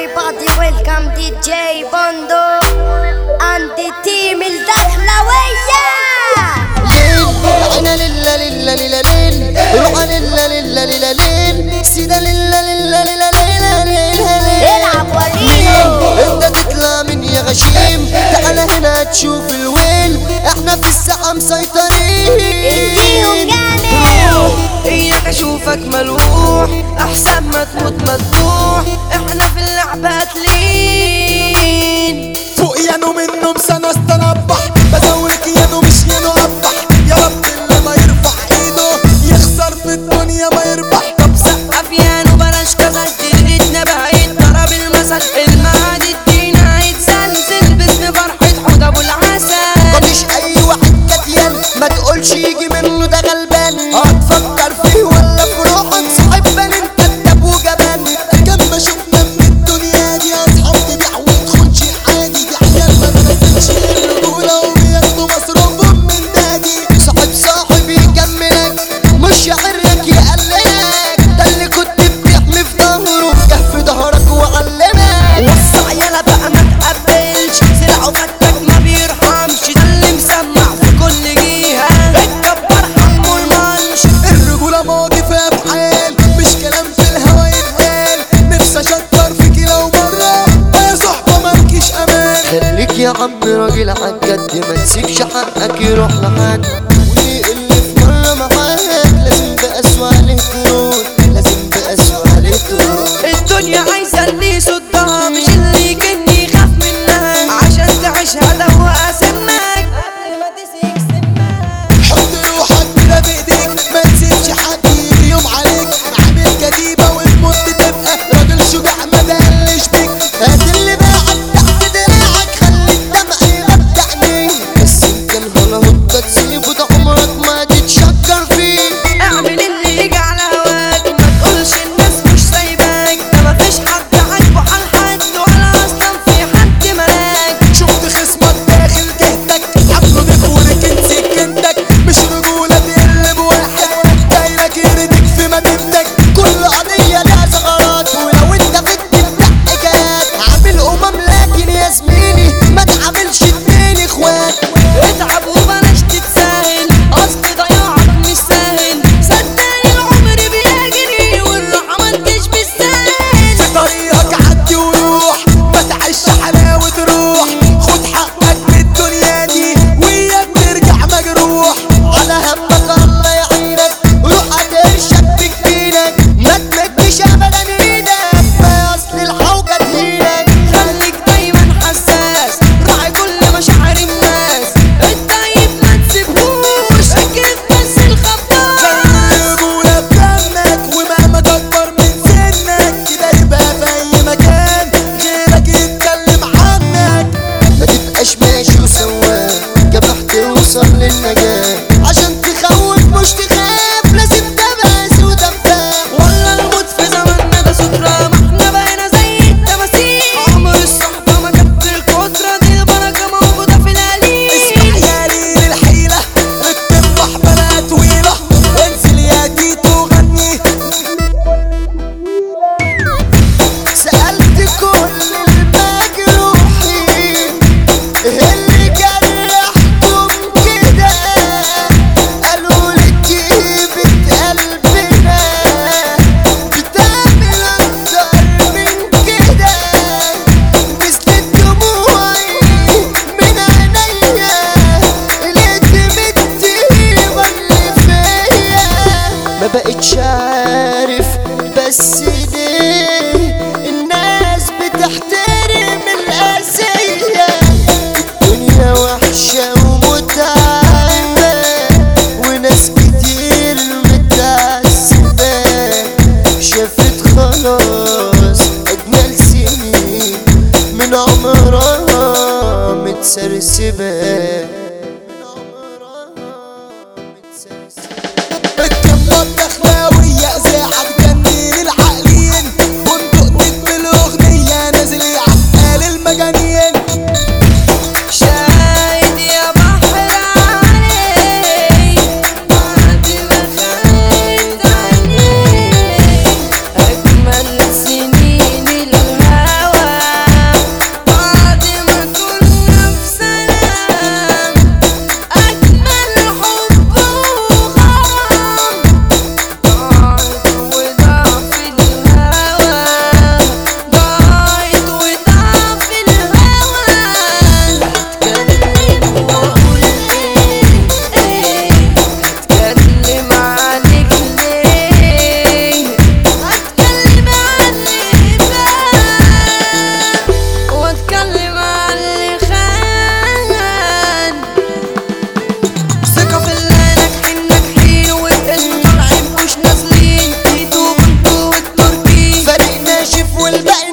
everybody welcome DJ Bondo and the team الدخلوية ليل عنا للا للا للا ليل روحا للا للا للا ليل سيدا للا للا للا ليلا ليلا ليل العب وريهم انت تطلع من يا غشيم تعال هنا تشوف الويل احنا في الساحة مسيطرين اديهم جامد اياك اشوفك ملوح احسن ما تموت مذبوح احنا في اللعبة تلين فوق يانو منه مسنة استنبح بدورك يانو مش يانو ابح يا رب اللي ما يرفع ايده يخسر في الدنيا ما يربح طب سقف يانو بلاش كسل تلقيتنا بعيد ضرب المثل المعاد الدينا هيتسلسل باسم فرحة حوض ابو العسل مفيش اي واحد كتيان ما تقولش يجي منه ده غلبان هتفكر فيه ولا في روحك صاحب بان انت كداب وجبان كم ما شفنا من الدنيا دي اصحاب تبيع وتخونش عادي دي عيال ما بنزلش الرجولة وبياخدوا مصروفهم من نادي صاحب صاحب يكملك مش شاعرك يقللك ده اللي كنت بتحمي في ظهره جه في ظهرك وعلمك وسع يلا بقى ما تقبلش سرعه فتك ما بيرحمش ده اللي مسمع في كل جهة اتكبر حمو المنش الرجولة ماضي في افعال مش كلام في الهوا يتقال نفسي اشكر فيكي لو مرة يا صحبة مالكيش امان خليك يا عم راجل عالجد ما تسيبش حقك يروح لحد واللي اللي في مرة معاك لازم بأسوأ عليه تروح لازم بأسوأ عليه تروح الدنيا عايزة اللي يصدها مش اللي كان يخاف منها عشان تعيشها لو أسمك قبل ما تسيك سمك حط روحك كده بايديك ما تسيبش حد يجي يوم عليك عامل كديبة وتموت تبقى راجل شجاع ما تقلش بيك هات اللي باعك تحت دراعك خلي الدمع يغطي عينيك بس ان كان هلا تسيبه ده عمرك ما تتشكر فيه اعمل اللي يجي على هواك ما تقولش الناس مش سايباك ده مفيش حد عاجبه على حد ولا اصلا في حد ملاك شفت خصمك داخل جهتك عامله بيخورك انت سكنتك مش رجولة تقل بواحد دايرك يردك في مدينتك كل قضية لها ثغرات ولو انت بدك تحكيات عامل امم لكن يا زميلي ما تعاملش اتنين اخوات اتعب وبلاش تتساهل اصل ضياعك مش سهل صدقني العمر بيجري والراحة ما انتش بالسهل في طريقك عدي وروح ما تعيش حلاوة روح خد حقك من الدنيا دي وياك ترجع مجروح على همك الله يعينك روح هترشك بجبينك ما تمدش ابدا ايدك ما اصل الحوجة تهينك خليك دايما حساس راعي كل مشاعر الناس الطيب ما تسيبهوش ركز بس الخباز الرجولة بدمك ومهما تكبر من سنك كده يبقى في أي مكان غيرك يتكلم عنك ما تبقاش ماشي وسواق جبح توصل للنجاة عشان تخوف مش تخاف لازم تبقى ودمتاح ولا الموت في زماننا ده سترة ما احنا بقينا زي التماثيل عمر الصحبة ما كانت القدرة دي البركة موجودة في القليل يا ليل الحيلة التفاح بلا طويلة انزل يا تيتو غني سألت كل المجروحين اللي جرحتم كده قالوا لي طيبة قلبنا بتعمل أكتر من كده نزلت دموعي من عينيا لقيت الطيبة اللي فيا ما بقتش عارف بس ليه الناس بتحترم الأذية الدنيا وحشة ومتعبة وناس كتير متعذبة شافت خلاص أجمل سنين من عمرها متسرسبة من عمرها متسرسبة الكلمة الدخلاوية إذاعة تجنن العقلين بندق نجم الأغنية نازل يعقل المجانين شاهد يا بحر علي بعد ما خانت عني أجمل سنين الهوى والباقي